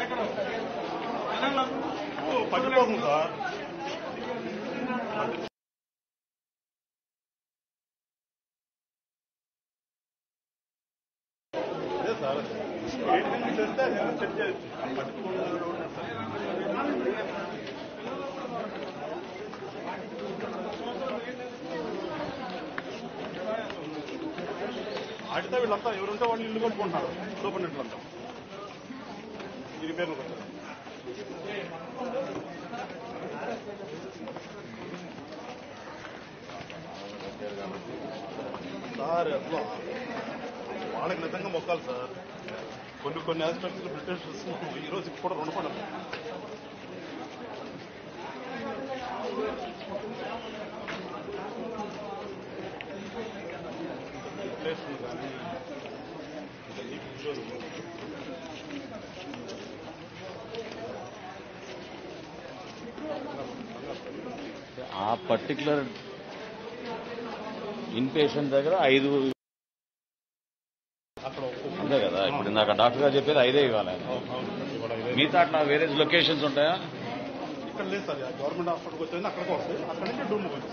ఓ, పడిపోతుంది సార్ అదే సార్ ఏంటంటే చేస్తే అది ఏదో చెక్ చేయొచ్చు పట్టుకోకుండా ఆడితే వీళ్ళంతా ఎవరుంటే వాళ్ళు ఇల్లు కట్టుకుంటున్నారు సూపరింటెండెంట్లంతా ఈ రిపేర్లు కొట్టారు సార్ అసలు వాళ్ళకి నిజంగా మొక్కాలి సార్ కొన్ని కొన్ని ఆస్పెక్ట్స్ బ్రిటిష్ ఈ రోజు కూడా రుణపడాలి ఇన్ఫ్లేషన్ కానీ ఇంకా ఈ ఉద్యోగం ఆ పర్టికులర్ ఇన్ పేషెంట్ దగ్గర ఐదు అక్కడ ఒక్కొక్క- అంతే కదా ఇప్పుడు ఇందాక డాక్టర్ గారు చెప్పేది ఐదే ఇవ్వాలి అవును, అవును. ఇవాళ ఇదే. మిగతా అట్లా వేరే లొకేషన్స్ ఉంటాయా ఇక్కడ లేదు సార్ ఆ గవర్నమెంట్ హాస్పిటల్కి వచ్చేది అక్కడికి వస్తాయి అక్కడి నుంచి డూమ్ పోయింది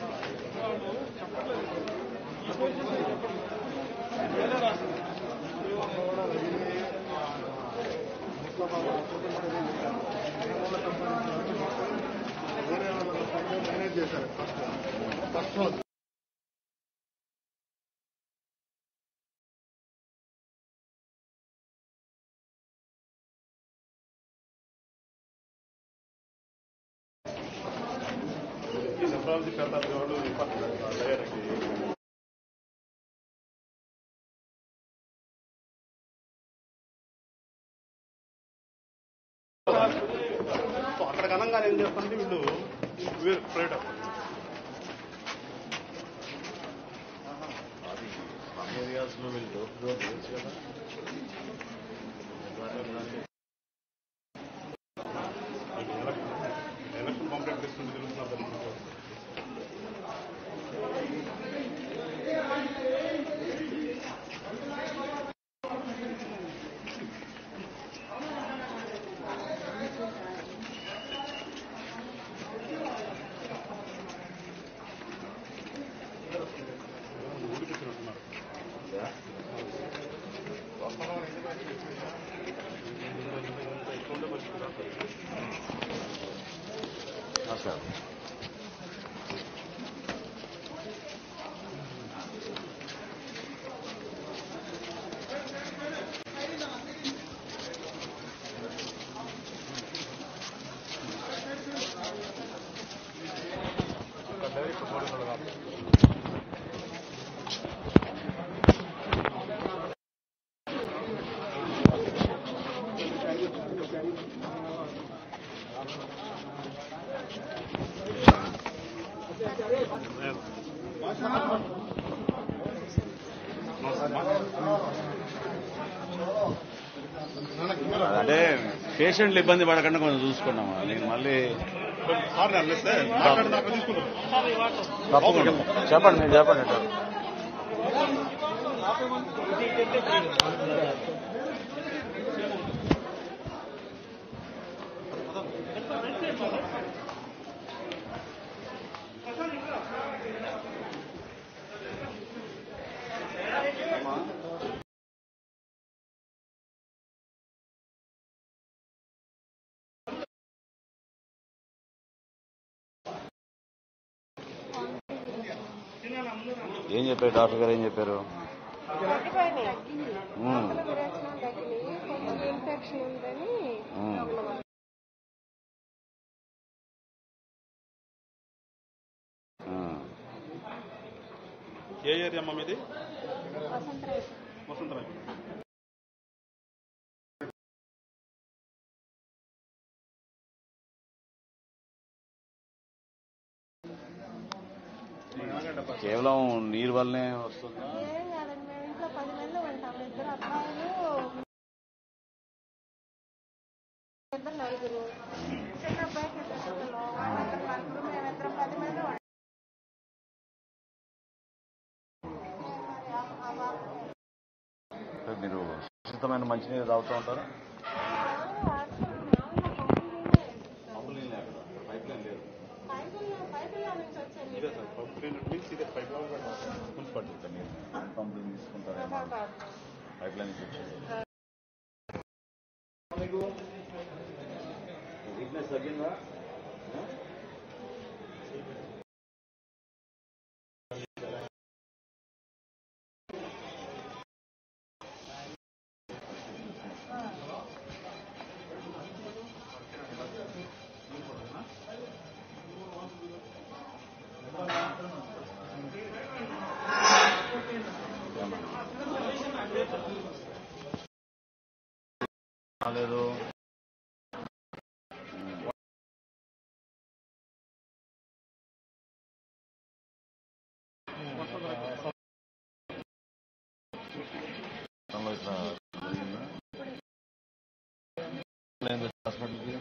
మేనేజ్ చేశారు ఫస్ట్ రోజు ఈ నెఫ్రాలజీ పెడతారు వాళ్ళు డయాలకి సో అక్కడ కనంగానే ఏం చేస్తారంటే వీళ్ళు వేరు ప్రైవేట్ ఏరియాస్లో వీళ్ళు డోర్ టు డోర్ చేయొచ్చు కదా ఎలక్షన్ కంప్లైంట్ తీసుకుంటే తెలుస్తున్నారు ఊడిపించినట్టున్నారు ఎక్కువ పరిస్థితి సార్ అక్కడ డైరెక్ట్ పోలీసులు కాదు అంటే పేషెంట్లు ఇబ్బంది పడకుండా కొంచెం చూసుకున్నాము నేను మళ్ళీ సార్ నేను అనిస్తే మాట్లాడిన అక్కడ తీసుకుంటారు తప్పకుండా చెప్పండి మీరు చెప్పండి ఏం చెప్పారు డాక్టర్ గారు ఏం చెప్పారు ఉమ్, ఇన్ఫెక్షన్ ఉందని ఉమ్. ఉమ్. ఏ ఏరియా అమ్మ మీది వసంతరావు వసంతరాయ్ కేవలం నీరు వల్లనే వస్తుందా ఏం కాదండి మేము ఇంట్లో పది మంది ఉంటాం ఇద్దరు అబ్బాయిలు ఇద్దరు నలుగురు చిన్న అబ్బాయికి ఇద్దరు పిల్లలు వాళ్ళిద్దరు నలుగురు మేమిద్దరం పది మంది ఉంటాం మరి ఆ- ఆ బాబు మీరు సురక్షితమైన మంచినీరు తాగుతూ ఉంటారా వాడుతున్నాం. ఇదే సార్ పైప్ లైన్ మీన్స్ ఇదే పైప్ మున్సిపాలిటీ సార్ మీరు పంపులు తీసుకుంటారేమో పైప్ లైన్ వచ్చేది వీక్నెస్ తగ్గిందా లేదు గతంలో ఇట్లా జరిగిందా? లేదు హాస్పిటల్కి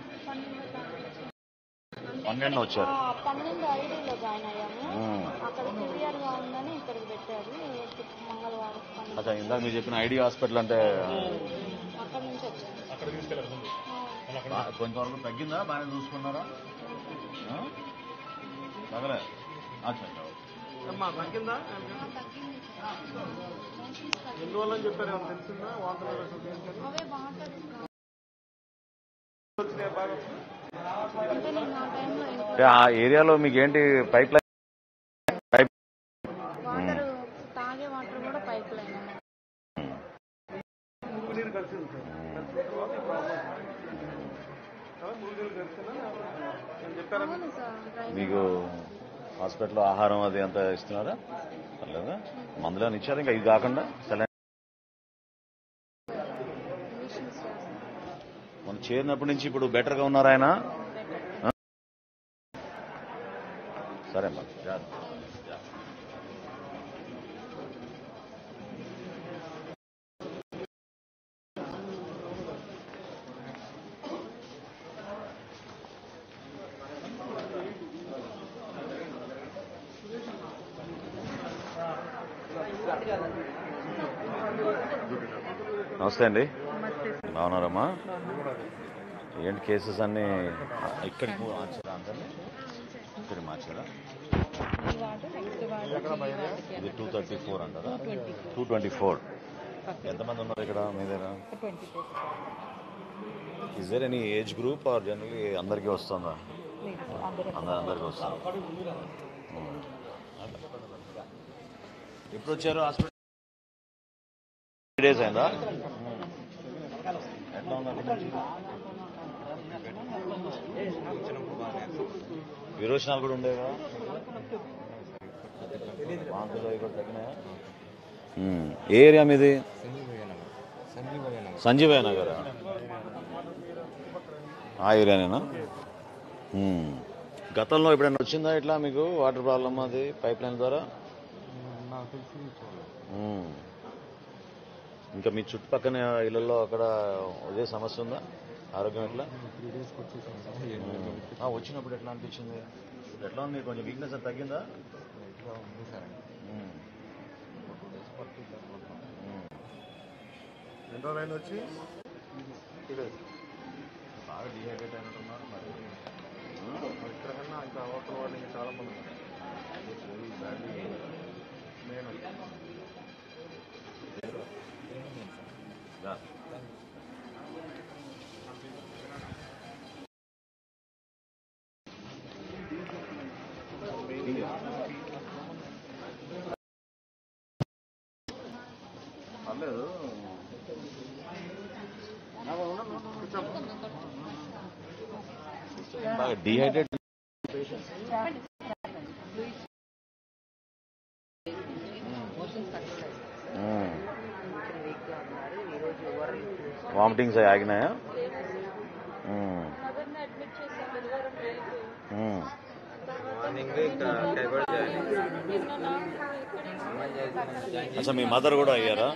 పన్నెండు వచ్చారు ఆ, పన్నెండు ఐడీలో జాయిన్ అయ్యాము ఉమ్. అక్కడ సివియర్ గా ఉందని ఇక్కడికి పెట్టారు మంగళవారం పన్నెండు. అచ్చా ఇందాక మీరు చెప్పిన ఐడి హాస్పిటల్ అంటే అక్కడ నుంచి వచ్చాము అక్కడ తీసుకెళ్ళారు ఆ, బా- కొంచెం వరకు తగ్గిందా బాగానే చూసుకున్నారా ఆ? తగలే అచ్చా అచ్చా, ఓకే. అమ్మా తగ్గిందా తగ్గింది సార్. మోషన్స్ తగ్గింది. ఎందువల్ల అని చెప్పారు ఏమైనా తెలిసిందా వాంతులు అవే వాటర్ వచ్చినాయి బాగా అంటే నేను ఆ టైంలో అంటే ఆ ఏరియాలో మీకు ఏంటి పైప్ లైన్ పైప్ వాటర్ తాగే వాటర్ కూడా పైప్ లైన్ మురుగునీరు కలిసింది సార్ కలిసిన తర్వాత ఈ ప్రాబ్లం కదా మురుగునీరు కలిసినా నేను చెప్పారా అవును సార్ డ్రైవర్ మీకు హాస్పిటల్లో ఆహారం అది అంతా ఇస్తున్నారా పర్లేదా మందులో ఇచ్చారు ఇంకా ఇది కాకుండా సెలైన్ ఇంజక్షన్స్ చేస్తాను మనం చేరినప్పటి నుంచి ఇప్పుడు బెటర్ గా ఉన్నారా ఆయన ఆ? సరే అమ్మా జాగ్రత్త. నమస్తే అండి బాగున్నారమ్మా ఏంటి కేసెస్ అన్ని ఇక్కడికి మార్చారా అందరినీ ఇక్కడ మార్చారా ఈ వార్డు నెక్స్ట్ వార్డు ఈ వార్డుకి ఇది టూ థర్టీ ఫోర్ అంటారా టూ ట్వంటీ ఫోర్ ఎంతమంది ఉన్నారు ఇక్కడ మీ దగ్గర twenty four is there any age group or generally అందరికీ వస్తుందా లేదు అందరూ అందరు అందరికీ వస్తుంది ఉమ్. ఎప్పుడు వచ్చారు హాస్పిటల్ త్రీ డేస్ అయిందా ఎట్లా ఉంది అప్పటి నుంచి? విరోచనాలు కూడా ఉండేవా వాంతులు అవి కూడా తగ్గినాయా ఉమ్. ఏ ఏరియా మీది సంజీవయ్య నగర్ ఆ ఏరియానేనా ఉమ్. గతంలో ఎప్పుడైనా వచ్చిందా ఇట్లా మీకు వాటర్ ప్రాబ్లమ్ అది పైప్ లైన్ ద్వారా ఉమ్. ఇంకా మీ చుట్టుపక్కన ఇళ్లలో అక్కడ ఇదే సమస్య ఉందా ఆరోగ్యం ఎట్లా ఉమ్. ఆ, వచ్చినప్పుడు ఎట్లా అనిపించింది ఇప్పుడు ఎట్లా ఉంది కొంచెం వీక్నెస్ అది తగ్గిందా ఉమ్. ఉమ్. ఎన్ని రోజులు అయింది వచ్చి బాగా డిహైడ్రేట్ అయినట్టున్నారు మరి మరి ఇక్కడ కన్నా ఇంకా అవతల వాళ్ళు ఇంకా చాలా మంది ఉన్నారు. నేను రా. పర్లేదు బాగా డిహైడ్రేట్ వామిటింగ్స్ అవి ఆగినాయా ఉమ్. మదర్ని అడ్మిట్ చేసాం బుధవారం రేపు ఉమ్. నిన్న నాకు ఇక్కడే అసలు మీ మదర్ కూడా అయ్యారా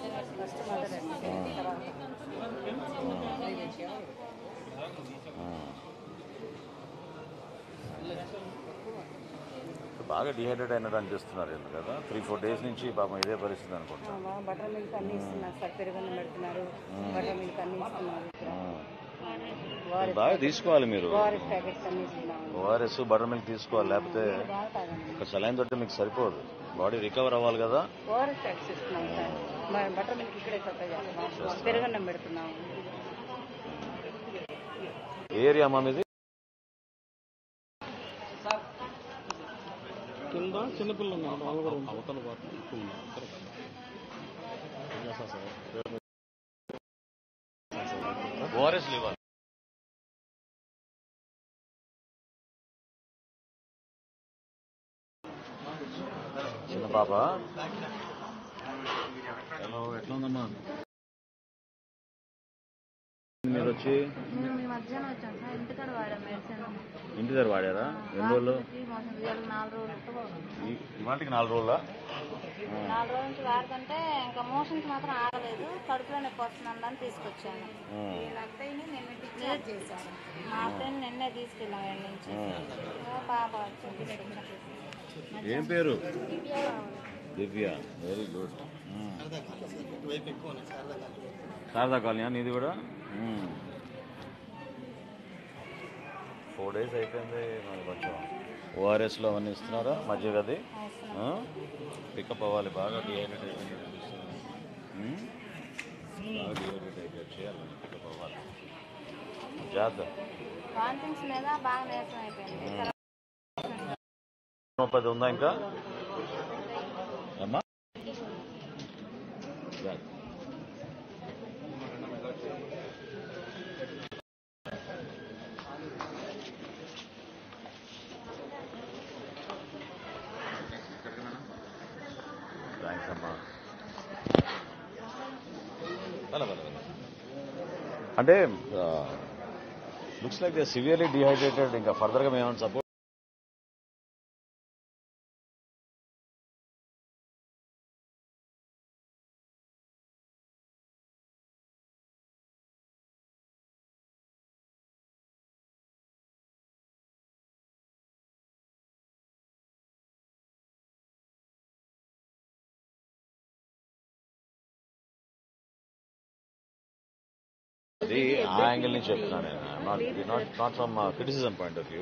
బాగా డిహైడ్రేట్ అయినట్టు అనిపిస్తున్నారు ఎందుకు కదా త్రీ ఫోర్ డేస్ నుంచి పాపం ఇదే పరిస్థితి అనుకుంటా బటర్ మిల్క్ అన్ని ఇస్తున్నారు సార్ పెరుగున్న పెడుతున్నారు బటర్ మిల్క్ అన్ని ఇస్తున్నారు ఉమ్. బాగా తీసుకోవాలి మీరు ఓఆర్ఎస్ ప్యాకెట్స్ అన్ని ఇస్తున్నాము ఓఆర్ఎస్ బటర్ మిల్క్ తీసుకోవాలి లేకపోతే బాగా తాగండి ఒక సలైన్ తోటి మీకు సరిపోదు బాడీ రికవర్ అవ్వాలి కదా ఓఆర్ఎస్ ప్యాకెట్స్ ఇస్తున్నాం సార్ మ- బటర్ మిల్క్ ఇక్కడే సప్లై చేస్తున్నాం పెరుగన్నం పెడుతున్నాము ఏ ఏరియా అమ్మా మీది కింద చిన్నపిల్లలు ఉన్నారు వాళ్ళు కూడా అవతల పాటు ఎక్కువ ఉన్నారు ఓఆర్ఎస్ లేవాలి చిన్న పాప హలో ఎట్లా ఉందమ్మా మీరు వచ్చి మేము ఈ మధ్యాహ్నం వచ్చాం సార్ ఇంటికాడ వాడాం మెడిసిన్ ఇంటి దగ్గర వాడారా ఎన్ని రోజులు ఈ మోసం ఇవాళ నాలుగు రోజులు ఈ- ఇవాళకి నాలుగు రోజులా నాలుగు రోజుల నుంచి వాడుతుంటే ఇంకా మోషన్స్ మాత్రం ఆగలేదు కడుపులో నొప్పి వస్తుందని అని తీసుకొచ్చాను వీళ్ళ అత్తయ్యని నిన్న డిశ్చార్జ్ చేశారు మా అత్తయ్యని నిన్నే తీసుకెళ్ళాం ఏడు నుంచి ఇంకా పాప వచ్చింది తీసుకొచ్చాం. ఏం పేరు దివ్య రావాలి. Divya very good Sharada colony నీది కూడా ఫోర్ డేస్ అయిపోయింది మరి కొంచెం ఓఆర్ఎస్లో అవన్నీ ఇస్తున్నారా మధ్య గది పికప్ అవ్వాలి బాగా డిహైడ్రేట్ అయిపోయింది ఉమ్? బాగా డిహైడ్రేట్ అయిపోయి చేయాలి పికప్ అవ్వాలి జాగ్రత్త వామిటింగ్స్ మీద బాగా నీరసం అయిపోయింది పది ఉందా ఇంకా అమ్మా జాగ్రత్త. థ్యాంక్స్ అమ్మా భలే, భలే, భలే. అంటే looks like they severely dehydrated ఇంకా ఫర్దర్గా మేము ఏమైనా సపోర్ట్ అది ఆ యాంగిల్ నుంచి చెప్తున్నాను నేను not not not from criticism point of view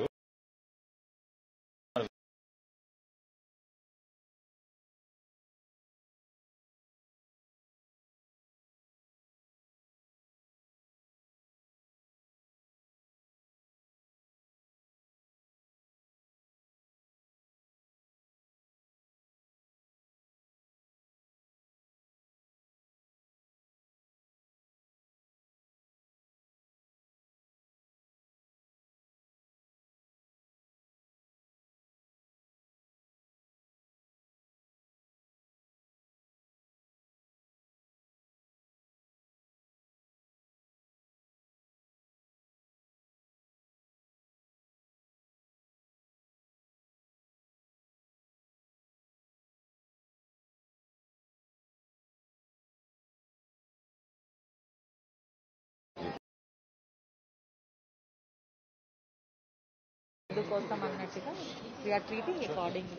కోసం అన్నట్టుగా వీఆర్ ట్రీటింగ్ అకార్డింగ్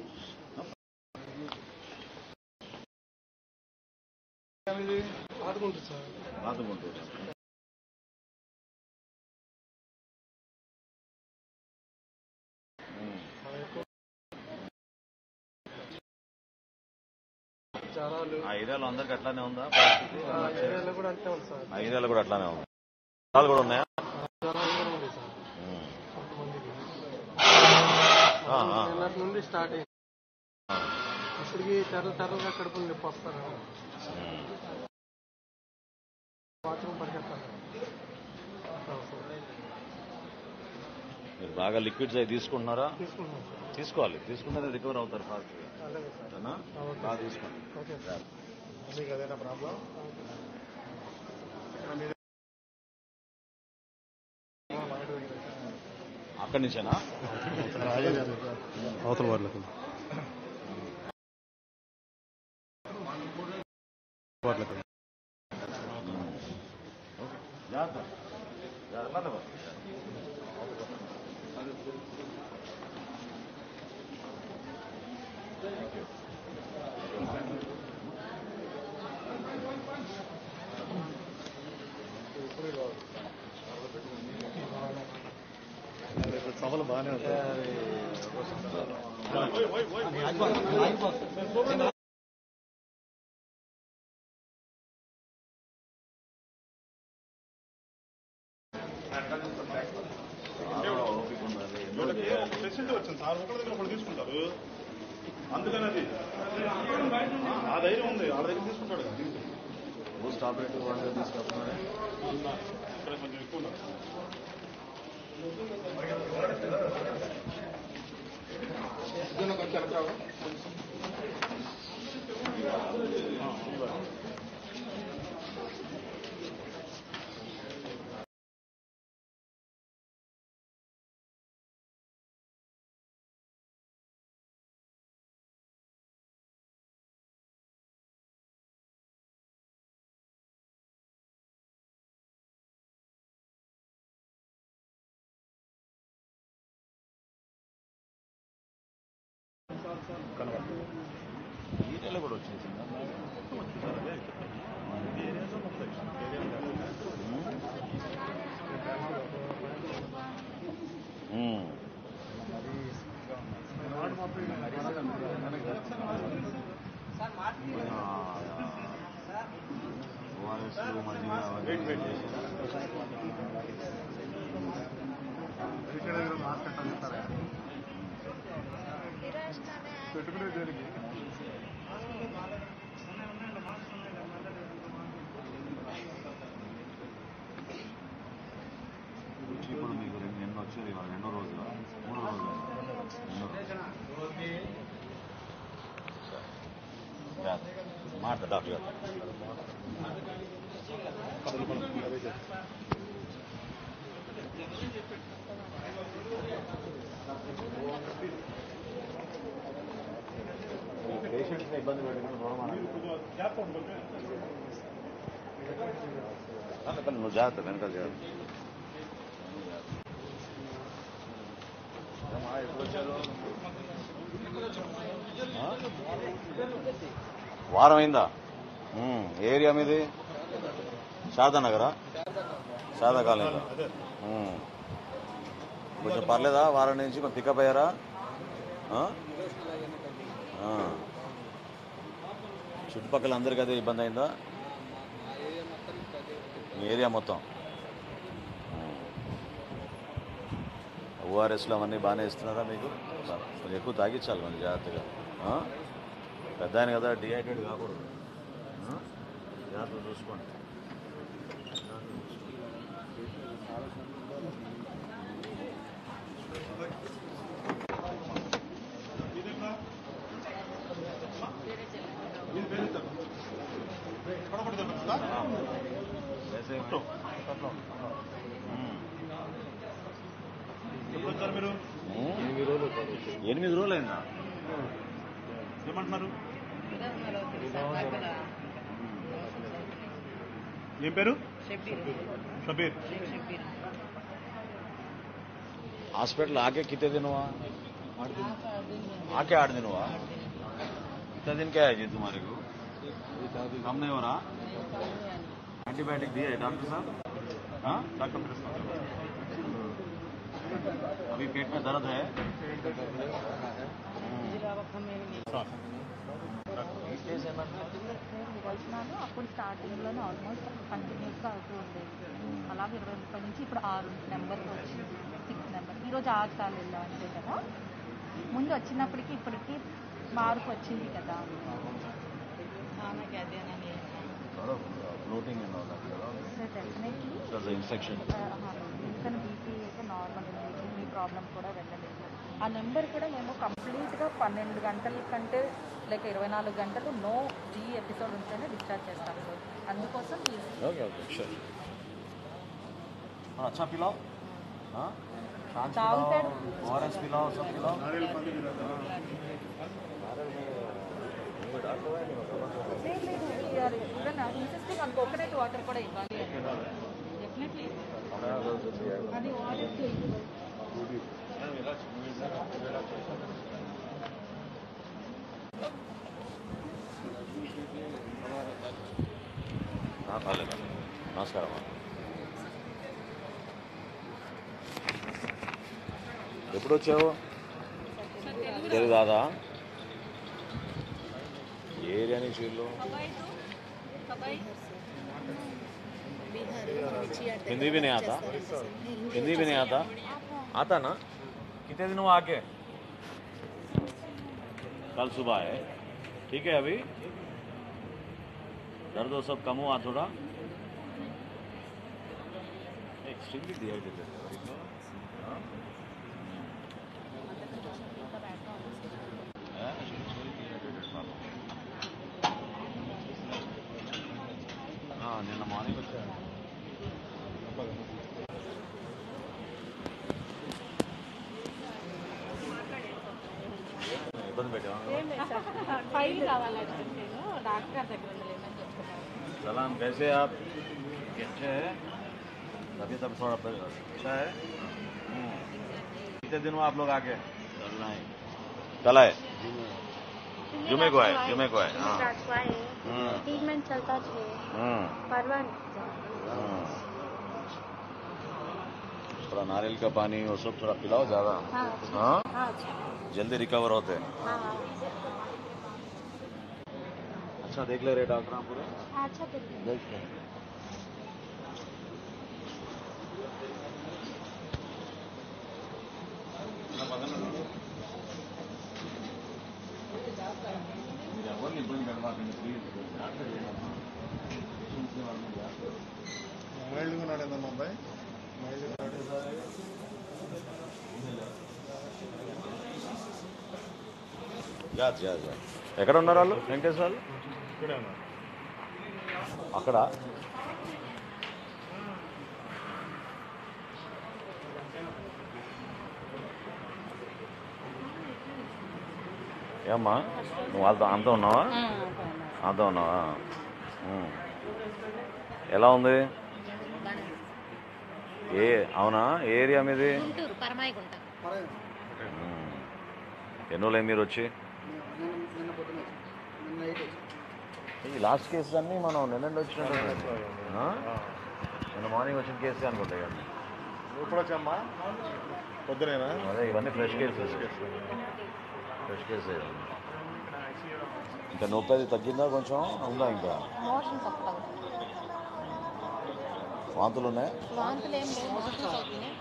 బాతుకుంటుంది ఆ ఏరియాలో అందరికి అట్లానే ఉందా పరిస్థితి? ఆ ఏరియాలో కూడా అట్లానే ఉంది జ్వరాలు కూడా ఉన్నాయా ఉమ్. ఆ, ఆ. నిన్నటి నుండి స్టార్ట్ అయింది ఇప్పటికి తెరలు తెరలుగా కడుపులు నొప్పి వస్తారు ఉమ్. బాత్రూమ్ పరిగెత్తాలి మీరు బాగా లిక్విడ్స్ అవి తీసుకుంటున్నారా తీసుకుంటున్నాం సార్ తీసుకోవాలి తీసుకుంటే రికవర్ అవుతారు ఫాస్ట్ అలాగే సార్ బాగా తీసుకోండి ఓకే సార్ మీకు అదేనా ప్రాబ్లం అక్కడి నుంచేనా అవతల వాళ్ళకి వాళ్ళకి జాగ్రత్త జాగ్రత్త ఇప్పుడు సభలు బాగానే ఉంటాయి వీళ్ళకి ఫెసిలిటీ వచ్చింది సార్ ఒకరి దగ్గర ఒకటి తీసుకుంటారు అందుకని అది ఆ ధైర్యం ఉంది వాళ్ళ దగ్గర తీసుకుంటాడు కదా దీనికి. పోస్ట్ ఆపరేటివ్ వాళ్ళు తీసుకొస్తున్నారు ఇక్కడ కొంచెం ఎక్కువ ఉన్నారు ఏరియాలో కూడా వచ్చేసిందా ఉమ్. ఓఆర్ఎస్ మజ్జిగ అవన్నీ పెట్టుకునే దేనికి వచ్చి ఇప్పుడు మీకు రెండు నిన్న వచ్చేది ఇవాళ రెండో రోజు మూడో రోజు రెండో రోజు మాట డాక్టర్ గారు పేషెంట్ని ఇబ్బంది పెట్టకుండా చూడమని నువ్వు జాగ్రత్త వెనకాల జాగ్రత్త ఏమ్మా, ఎప్పుడు వచ్చారు ఆ? వారం అయిందా ఉమ్, ఏ ఏరియా మీది శారదా నగరా శారదా కాలనీలో ఉమ్. కొంచెం పర్లేదా వారం నుంచి కొంచెం పికప్ అయ్యారా ఆ? ఆ. చుట్టుపక్కల అందరికీ అదే ఇబ్బంది అయిందా మీ ఏరియా మొత్తం ఓఆర్ఎస్లో అవన్నీ బాగానే ఇస్తున్నారా మీకు కొంచెం ఎక్కువ తాగించాలి మరి జాగ్రత్తగా ఆ? పెద్ద ఆయన కదా డిహైడ్రేట్ కాకూడదు ఆ? జాగ్రత్తగా చూసుకోండి ఎప్పుడు వచ్చారు మీరు ఎనిమిది రోజులు ఎనిమిది రోజులు అయిందా ఏమంటున్నారు ఏం పేరు షబీర్ हॉस्पिटल आके कितने दिन हुआ आके आठ दिन हुआ इतना दिन क्या है जी तुम्हारे को कम नहीं हो रहा एंटीबायोटिक दिया है डॉक्टर साहब हाँ డాక్టర్ పిలుస్తాను अभी पेट में दर्द है ఇవ్వాల్సినాను అప్పుడు స్టార్టింగ్లోనే ఆల్మోస్ట్ కంటిన్యూస్గా అవుతూ ఉండేది అలాగే ఇరవై ముప్పై నుంచి ఇప్పుడు ఆరు నెంబర్ వచ్చింది సిక్స్ నెంబర్ ఈరోజు ఆరు సార్లు వెళ్ళాం అంతే కదా ముందు వచ్చినప్పటికి ఇప్పటికి మార్పు వచ్చింది కదా ఆమెకి అదేనని floating and all so definitely that infection ఇంకా బీపీ అయితే నార్మల్ ఉంది మీ ప్రాబ్లం కూడా వెళ్ళలేదు ఆ నెంబర్ కూడా మేము కంప్లీట్గా పన్నెండు గంటల కంటే లైక్ ఇరవై నాలుగు గంటలు నో జీ ఎపిసోడ్ ఉంటేనే డిశ్చార్జ్ చేస్తాం సార్ అందుకోసం ఈ ओके ओके श्योर और अच्छा पिलाओ हाँ सांस తాగుతాడు. पिलाओ ओआरएस पिलाओ सब पिलाओ లేదు లేదు even insisting on coconut water కూడా ఇవ్వాలి డెఫినెట్లీ అది వాటర్ అలాగే నమస్కారం ఎప్పుడు వచ్చావు తెలుగు రాదా ఏ ఏరియా నుంచి వీళ్ళు हिंदी भी नहीं आता हिंदी भी नहीं आता आता ना कितने दिन हुआ आके कल सुबह है ठीक है अभी दर्द वो सब कम हुआ थोड़ा एक्सट्रीमली डिहाइड्रेटेड నిన్న మార్నింగ్ వచ్చా ఇబ్బంది పెట్టావా ఫైల్ కావాలంటే నేను డాక్టర్ గారి దగ్గర ఉండలేదని చెప్తున్నాను सलाम कैसे हैं आप अच्छे हैं तबीयत अब थोड़ा ब- अच्छा है हम्म। कितने दिन हुआ आप लोग आके कल आए कल आए जुमे को आए जुमे को आए हाँ हम्म, ट्रीटमेंट चलता है हम्म, परवा हम्म। थोड़ा नारियल का पानी वो सब थोड़ा पिलाओ ज्यादा हाँ हाँ हाँ अच्छा जल्दी रिकवर होते हैं हाँ हाँ अच्छा देख ले रहे डॉक्टर आप पूरे अच्छा तो देख ले మైల్డ్గా ఉన్నాడు ఏందమ్మా అబ్బాయి మైల్డ్గా ఉన్నాడు జా జా జా ఎక్కడ ఉన్నారు వాళ్ళు వెంకటేశ్వర వాళ్ళు ఇక్కడే ఉన్నాడు అక్కడ ఏమ్మా నువ్వు వాళ్ళతో అంతా ఉన్నావా అంతా ఉన్నావా ఉమ్. ఎలా ఉంది ఏ అవునా ఏ ఏరియా మీది గుంటూరు పరమాయిగుంట ఉమ్. ఎన్ని రోజులైంది మీరు వచ్చి ఈ లాస్ట్ కేసెస్ అన్నీ మనం నిన్న వచ్చినట్టు ఆ? నిన్న మార్నింగ్ వచ్చిన కేసు అనుకుంటా ఇవన్నీ నువ్వు ఎప్పుడు వచ్చామ్మా పొద్దునేనా అదే ఇవన్నీ ఫ్రెష్ కేసెస్ ఫ్రెష్ కేసే ఇంకా నొప్పి అది తగ్గిందా కొంచెం ఉందా ఇంకా మోషన్ తప్పదు వాంతులు ఉన్నాయి వాంతులు ఏం లేవు మోషన్స్ అవుతున్నాయి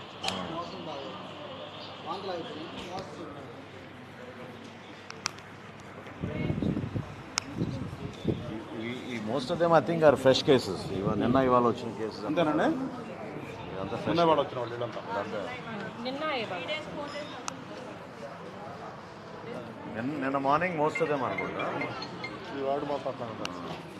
ఈ most of them I think are fresh cases ఇవాళ నిన్న ఇవాళ వచ్చిన కేసెస్ అంతేనండి ఇదంతా నిన్న ఫ్రెష్ వాడు వచ్చిన వాళ్ళు వీళ్ళంతా నిన్న నిన్న నిన్న మార్నింగ్ మోస్ట్ ఆఫ్ దెమ్ అనుకుంటా ఈ వాడు మా పక్కన ఉంటాడు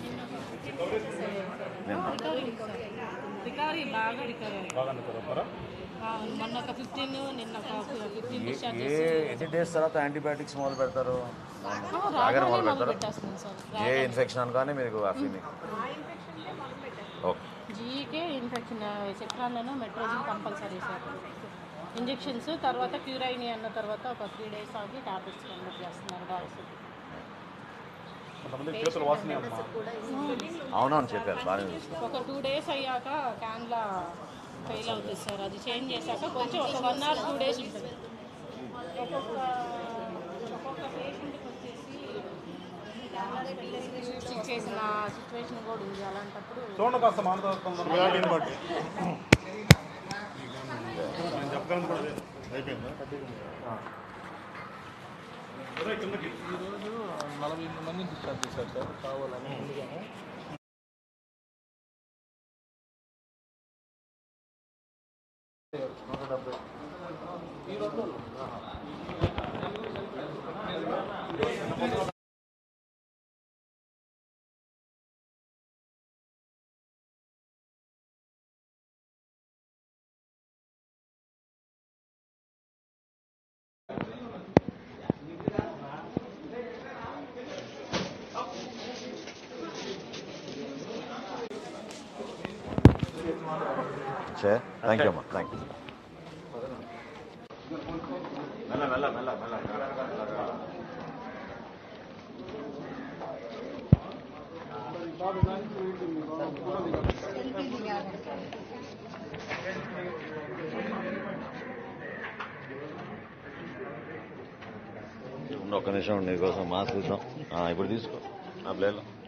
నిన్న రికవరీ బాగా రికవరీ బాగా నిద్రపోతారా మొన్న ఒక ఫిఫ్టీన్ నిన్న ఒక ఫిఫ్టీన్ ఏ- డిశ్చార్జ్ ఏ ఎన్ని డేస్ తర్వాత యాంటీబయాటిక్స్ మొదలు పెడతారు బాగానే మొదలు పెడతారు పెట్టేస్తుంది సార్ ఏ ఇన్ఫెక్షన్ కానీ మీకు ఆ ఫీలింగ్ ఓకే జీకే ఇన్ఫెక్షన్ చక్రాలను మెట్రోజిన్ కంపల్సరీ సార్ ఇంజెక్షన్స్ తర్వాత క్యూరైని అన్న తర్వాత ఒక త్రీ డేస్ ఆగి టాబ్లెట్స్ కండక్ట్ చేస్తున్నారు డాక్టర్స్ కొంతమంది చేతులు వాసన అమ్మా అవునవును చెప్పారు బాగానే చూస్తారు ఒక టూ డేస్ అయ్యాక క్యాన్లా ఫెయిల్ అవుతుంది సార్ అది చేంజ్ చేశాక కొంచెం ఒక వన్ అవర్ టూ డేస్ ఉంటుంది ఒక్కొక్క ఒక్కొక్క పేషెంట్కి వచ్చేసి స్టిచ్ చేసిన సిచ్యువేషన్ కూడా ఉంది అలాంటప్పుడు చూడండి కాస్త మానదాన్ని బట్టి నేను చెప్పగలను కూడా అదే. అయిపోయిందా అదే కిందకి ఈరోజు నలభై ఎనిమిది మందిని డిశ్చార్జ్ చేశారు సార్ కావాలని ముందుగానే నూట డెబ్బై ఈరోజు చే థ్యాంక్ యూ అమ్మా థ్యాంక్ యూ మెల్ల మెల్ల మెల్ల మెల్ల ఒక్క నిమిషం ఉండి నీకోసం మాస్క్ ఇద్దాం ఆ, ఇప్పుడు తీసుకో ఆ ప్లేలో